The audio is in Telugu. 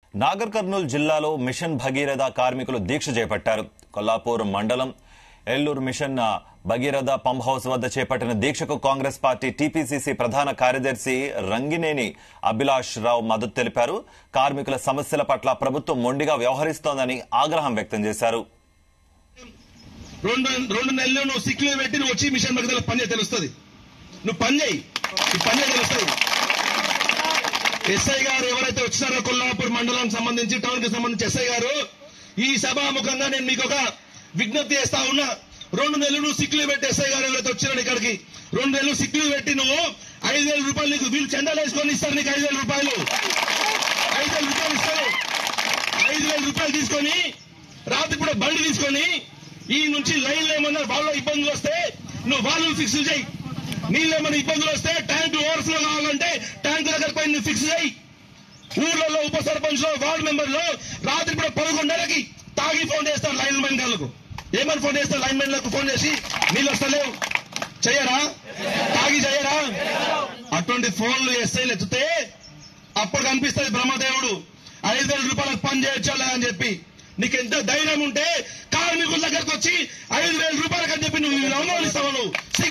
నాగర్ కర్నూలు జిల్లాలో మిషన్ భగీరథ కార్మికులు దీక్ష చేపట్టారు కొల్లాపూర్ మండలం ఎల్లూరు మిషన్ ఆ, భగీరథ పంప్ హౌస్ వద్ద చేపట్టిన దీక్షకు కాంగ్రెస్ పార్టీ టీపీసీసీ ప్రధాన కార్యదర్శి రంగినేని అభిలాష్ రావు మద్దతు తెలిపారు కార్మికుల సమస్యల పట్ల ప్రభుత్వం మొండిగా వ్యవహరిస్తోందని ఆగ్రహం వ్యక్తం చేశారు రెండు రెండు నెలలు నువ్వు సిక్ లీవ్ పెట్టి నువ్వు వచ్చి మిషన్ మధ్యలో పని చేయి తెలుస్తుంది నువ్వు పని చేయి ఈ పని చేయి తెలుస్తుంది ఎస్ఐ గారు ఎవరైతే వచ్చినారో కొల్లాపూర్ మండలానికి సంబంధించి టౌన్ కి సంబంధించి ఎస్ఐ గారు ఈ సభాముఖంగా నేను మీకు ఒక విజ్ఞప్తి చేస్తా ఉన్నా రెండు నెలలు నువ్వు సిక్ లీవ్ పెట్టి ఎస్ఐ గారు ఎవరైతే వచ్చినారు ఇక్కడికి రెండు నెలలు సిక్ లీవ్ పెట్టి నువ్వు ఐదు వేల రూపాయలు నీకు వీళ్ళు చందాలు వేసుకొని ఇస్తారు నీకు ఐదు వేల రూపాయలు ఐదు వేల రూపాయలు ఇస్తారు ఐదు వేల రూపాయలు తీసుకొని రాత్రి కూడా బండి తీసుకొని ఈ నుంచి లైన్లు ఏమన్నా వాళ్ళ ఇబ్బందులు వస్తే నువ్వు వాళ్ళు ఫిక్స్ చేయి నీళ్ళు ఏమైనా ఇబ్బందులు వస్తే ట్యాంక్ ఓవర్ఫ్లో కావాలంటే ట్యాంక్ దగ్గర పోయి నువ్వు ఫిక్స్ చేయి ఊర్లలో ఉప సర్పంచ్ లో వార్డు మెంబర్ లో రాత్రి కూడా పదకొండున్నరకి తాగి ఫోన్ చేస్తారు లైన్ మెన్ గాళ్ళకు ఏమని ఫోన్ చేస్తారు లైన్ మెన్ లకు ఫోన్ చేసి నీళ్ళు వస్తలేవు చెయ్యరా తాగి చెయ్యరా అటువంటి ఫోన్లు ఎస్ఐలు ఎత్తితే అప్పుడు కనిపిస్తుంది బ్రహ్మదేవుడు ఐదు వేల రూపాయలకు పని చేయొచ్చా అని చెప్పి నీకు ఎంత ధైర్యం ఉంటే కార్మికుల దగ్గరకు వచ్చి ఐదు వేల రూపాయలకు అని చెప్పి నువ్వు అవమానిస్తావు నువ్వు